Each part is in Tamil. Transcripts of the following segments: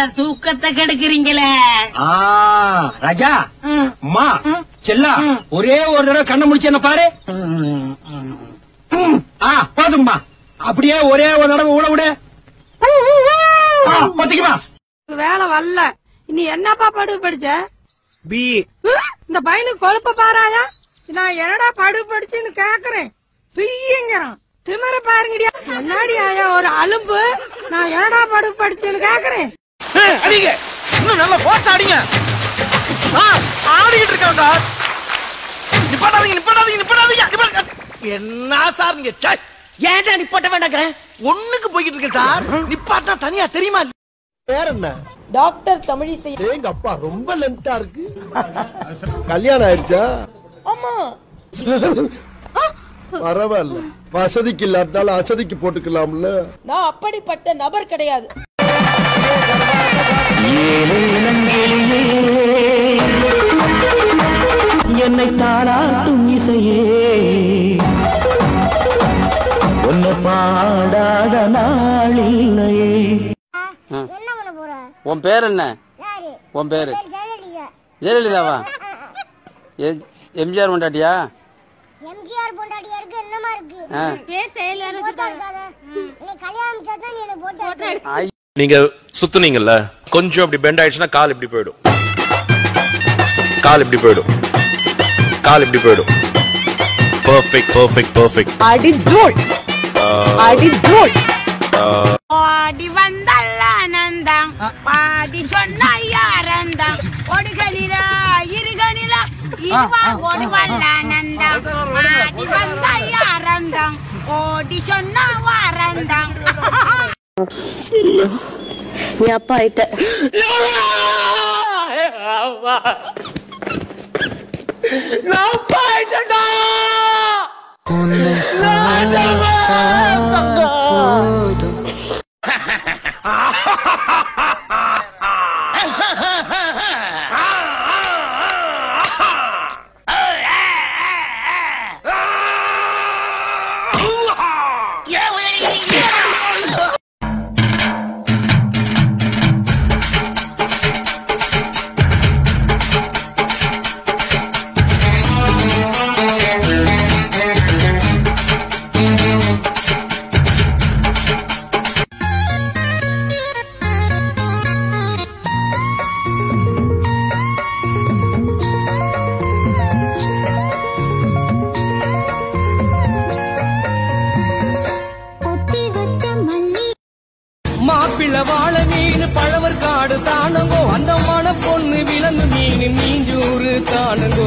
என்னோட தூக்கத்தை கெடுக்கிறீங்களே ஆ, ராஜா ம், அம்மா ம். செல்லா ம். ஒரே ஒரு தடவை கண்ணை முடிச்சு என்ன பாரு ம், ம். ம். ஆ போதும்மா அப்படியே ஒரே ஒரு தடவை ஊட விடு ஆ, பாத்தீங்களா வேலை வரல இனி என்னப்பா படுவு படிச்ச பி ஹம்? இந்த பையனுக்கு கொழுப்ப பாராயா நான் என்னடா படுவு படிச்சுன்னு கேக்குறேன் பிய்யங்கிறான் திமிர பாருங்கடியா முன்னாடி ஆயா ஒரு அலும்பு நான் என்னடா படுவு படிச்சேன்னு கேக்குறேன் அடிங்க இன்னும் நல்லா போட்டு அடிங்க ஆ, ஆடிக்கிட்டு இருக்கான் சார் நிப்பாட்டாதீங்க நிப்பாட்டாதீங்க நிப்பாட்டாதீங்க நிப்பாட்டாதீங்க. என்ன சார் நீங்க ச்சே. ஏன்டா நீ போட்ட வேண்டாங்க ஒண்ணுக்கு போய்கிட்டு இருக்கேன் சார் நிப்பாட்டா தனியா தெரியுமா பேர் என்ன டாக்டர் தமிழிசை எங்க அப்பா ரொம்ப லென்த்தா இருக்கு கல்யாணம் ஆயிடுச்சா ஆமா பரவாயில்ல வசதிக்கு இல்லாட்டாலும் அசதிக்கு போட்டுக்கலாம்ல நான் அப்படிப்பட்ட நபர் கிடையாது என்னை தாளாட்டும் இசையே உன்னை பாடாத நாளில்லையே என்ன பண்ண போற உன் பேர் என்ன யாரு உன் பேரு பேர் ஜெயலலிதா ஜெயலலிதாவா எ- எம்ஜிஆர் கொண்டாட்டியா எம்ஜிஆர் பொண்டாட்டியா இருக்கு என்னமா இருக்கு ஆ. போட்டோ இருக்காத நீ கல்யாணம் சேர்த்தா நீ எனக்கு போட்டோ எடு. நீங்க சுத்துனீங்கல்ல கொஞ்சம் இப்படி பெண்ட் ஆயிடுச்சுன்னா கால் இப்படி போயிடும் கால் இப்படி போயிடும் கால் இப்படி போயிடும் பர்ஃபெக்ட் பர்ஃபெக்ட் பர்ஃபெக்ட் அடி தூள் அடி தூள் ஓடி வந்தல்ல ஆனந்தம் பாதி சொன்ன யாரந்தம் ஒடுகனிலா இருகனிலா இருவா ஓடி வல்ல ஆனந்தம் பாதி வந்த யாரந்தம் ஓடி சொன்ன வாரந்தம் நீ அப்பா ஆயிட்ட கொட்டி வச்ச மல்லி மாப்பிள்ள வாழ மீன் பழவர் காடு தானங்கோ அந்த மன பொண்ணு விலங்கு மீன் மீஞ்சூறு தானங்கோ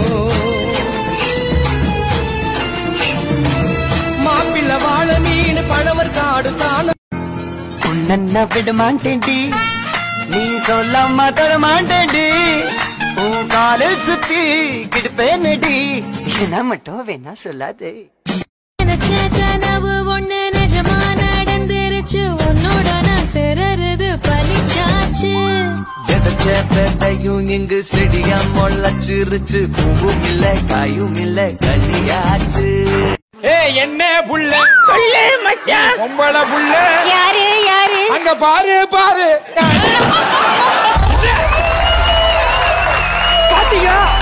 மாப்பிள்ள வாழ மீன் பழவர் காடு தான உன்ன விட மாட்டேன்டி நீ சொல்லாம தர மாட்டேன்டி உன் காலை சுத்தி கிடுப்பேனடி என்ன மட்டும் வேணா சொல்லாதே நினைச்ச கனவு ஒண்ணு நிஜமா நடந்துருச்சு உன்னோட நான் சிறருது பலிச்சாச்சு விதைச்ச விதையும் இங்கு செடியா முளைச்சிருச்சு பூவும் இல்ல காயும் இல்ல கனியாச்சு என்ன புள்ள சொல்லு மச்சான் பொம்பளை புள்ள யாரு யாரு அங்க பாரு பாரு பாத்தீங்களா